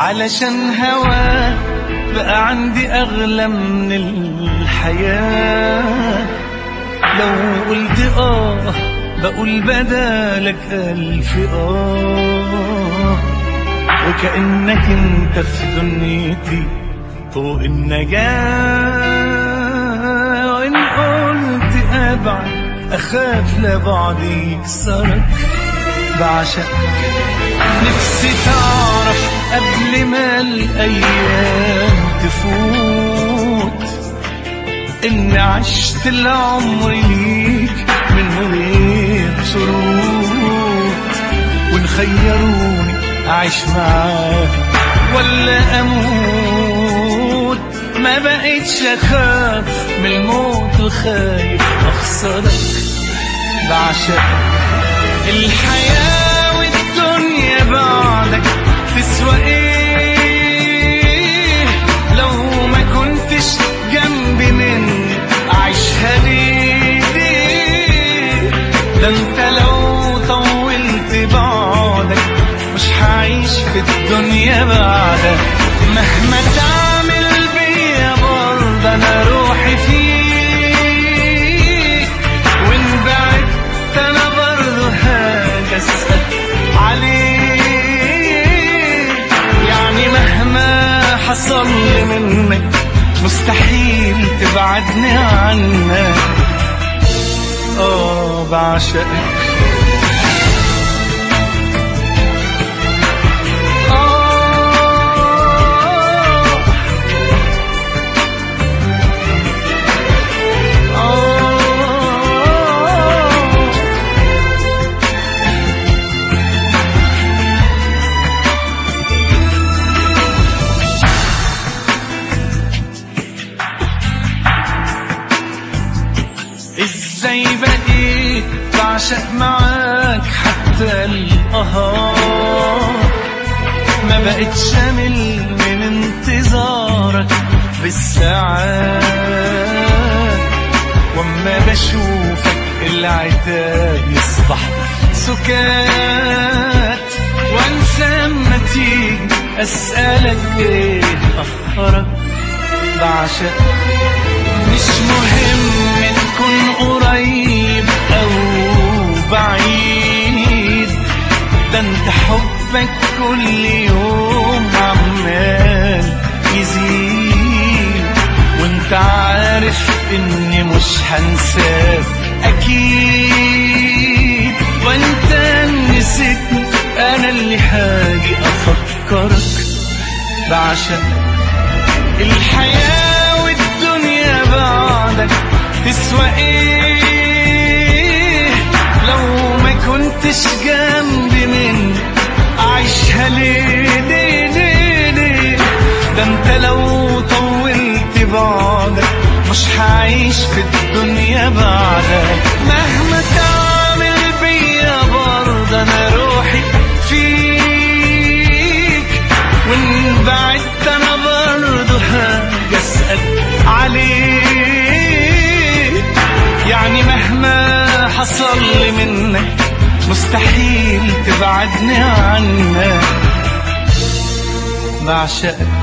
علشان هواك بقى عندي أغلى من الحياة لو قلت آه بقول بدالك ألف آه وكأنك انت في دنيتي طوق النجاة وإن قلت أبعد أخاف لبعدي يكسرك بعشقك نفسي تعرف قبل ما الأيام تفوت إني عشت العمر ليك من غير شروط وإن خيروني أعيش معاك ولا أموت ما بقيتش أخاف من الموت وخايف أخسرك بعشقك الحياة والدنيا بعدك تسوى ايه لو ما كنتش جنبي مني أعيشها ليه ليه ده انت لو طولت بعدك مش هعيش في الدنيا بعدك مهما تعمل بيا برضه انا روحي فيك وان بعدت انا برضه هاجي اسال عليك يعني مهما حصل لي منك مستحيل تبعدني عنك اه بعشقك ازاي بقيت بعشق معاك حتى القهار ما بقتش شامل من انتظارك بالساعات واما بشوفك العتاب يصبح سكات وانسى اما تيجي اسالك ايه اخرك بعشقك مش مهم تكون قريب او بعيد ده انت حبك كل يوم عمال يزيد وانت عارف اني مش هنساك اكيد وانت نسيتني انا اللي هاجي افكرك بعشقك الحياة والدنيا بعدك تسوى ايه لو ما كنتش جنبي من اعيشها ليه ليه ليه ليه ده انت لو طولت بعدك مش هعيش في الدنيا بعدك مهما تعمل بيا برضه انا روحي فيك وان بعدت انا برضه هاجي اسال عليك يعني مهما حصل لي منك مستحيل تبعدني عنك بعشقك